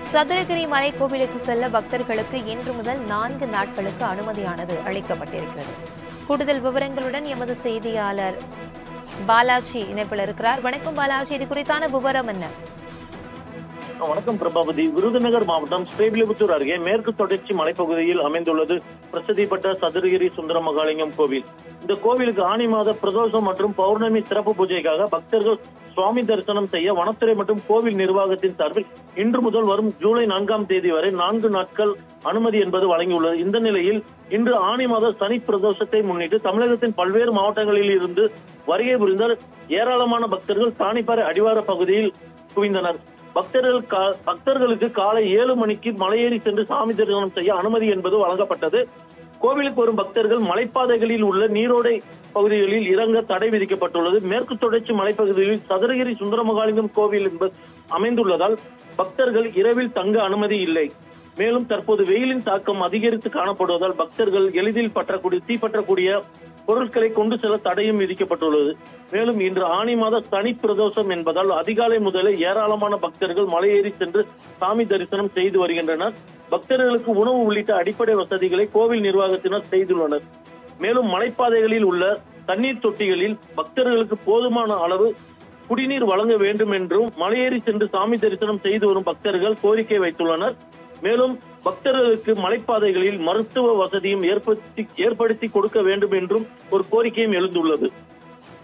சதுரகிரி மலை கோவிலுக்கு செல்ல பக்தர்களுக்கு இன்று முதல் நான்கு நாட்களுக்கு அனுமதியானது அளிக்கப்பட்டிருக்கிறது கூடுதல் விவரங்களுடன் எமது செய்தியாளர் பாலாஜி இணைப்பில் இருக்கிறார் வணக்கம் பாலாஜி இது குறித்தான விவரம் என்ன வணக்கம் பிரபாவதி விருதுநகர் மாவட்டம் ஸ்ரீவில்லிபுத்தூர் அருகே மேற்கு தொடர்ச்சி மலைப்பகுதியில் அமைந்துள்ளது பிரசித்தி பெற்ற சதுரகிரி சுந்தர மகாலிங்கம் கோவில் இந்த கோவிலுக்கு ஆனி மாத பிரதோஷம் மற்றும் பௌர்ணமி சிறப்பு பூஜைக்காக பக்தர்கள் சுவாமி தரிசனம் செய்ய வனத்துறை மற்றும் கோவில் நிர்வாகத்தின் சார்பில் இன்று முதல் வரும் ஜூலை நான்காம் தேதி வரை நான்கு நாட்கள் அனுமதி என்பது வழங்கியுள்ளது இந்த நிலையில் இன்று ஆனி மாத சனி பிரதோஷத்தை முன்னிட்டு தமிழகத்தின் பல்வேறு மாவட்டங்களில் இருந்து வருகை புரிந்த ஏராளமான பக்தர்கள் தானிப்பாறை அடிவார பகுதியில் குவிந்தனர் பக்தர்கள் கா- பக்தர்களுக்கு காலை ஏழு மணிக்கு மலையேறி சென்று சாமி தரிசனம் செய்ய அனுமதி என்பது வழங்கப்பட்டது கோவிலுக்கு வரும் பக்தர்கள் மலைப்பாதைகளில் உள்ள நீரோடை பகுதிகளில் இறங்க தடை விதிக்கப்பட்டுள்ளது மேற்கு தொடர்ச்சி மலைப்பகுதியில் சதுரகிரி சுந்தரமகாலிங்கம் கோவில் என்பது அமைந்துள்ளதால் பக்தர்கள் இரவில் தங்க அனுமதி இல்லை மேலும் தற்போது வெயிலின் தாக்கம் அதிகரித்து காணப்படுவதால் பக்தர்கள் எளிதில் பற்றக்கூடிய தீப்பற்றக்கூடிய பொருட்களை கொண்டு செல்ல தடையும் விதிக்கப்பட்டுள்ளது மேலும் இன்று ஆனி மாத சனி பிரதோஷம் என்பதால் அதிகாலை முதலே ஏராளமான பக்தர்கள் மலையேறி சென்று சாமி தரிசனம் செய்து வருகின்றனர் பக்தர்களுக்கு உணவு உள்ளிட்ட அடிப்படை வசதிகளை கோவில் நிர்வாகத்தினர் செய்துள்ளனர் மேலும் மலைப்பாதைகளில் உள்ள தண்ணீர் தொட்டிகளில் பக்தர்களுக்கு போதுமான அளவு குடிநீர் வழங்க வேண்டும் என்றும் மலையேறி சென்று சாமி தரிசனம் செய்து வரும் பக்தர்கள் கோரிக்கை வைத்துள்ளனர் மேலும் பக்தர்களுக்கு மலைப்பாதைகளில் மருத்துவ வசதியும் ஏற்படுத்தி ஏற்படுத்தி கொடுக்க வேண்டும் என்றும் ஒரு கோரிக்கையும் எழுந்துள்ளது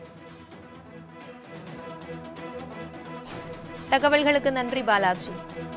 தகவல்களுக்கு நன்றி பாலாஜி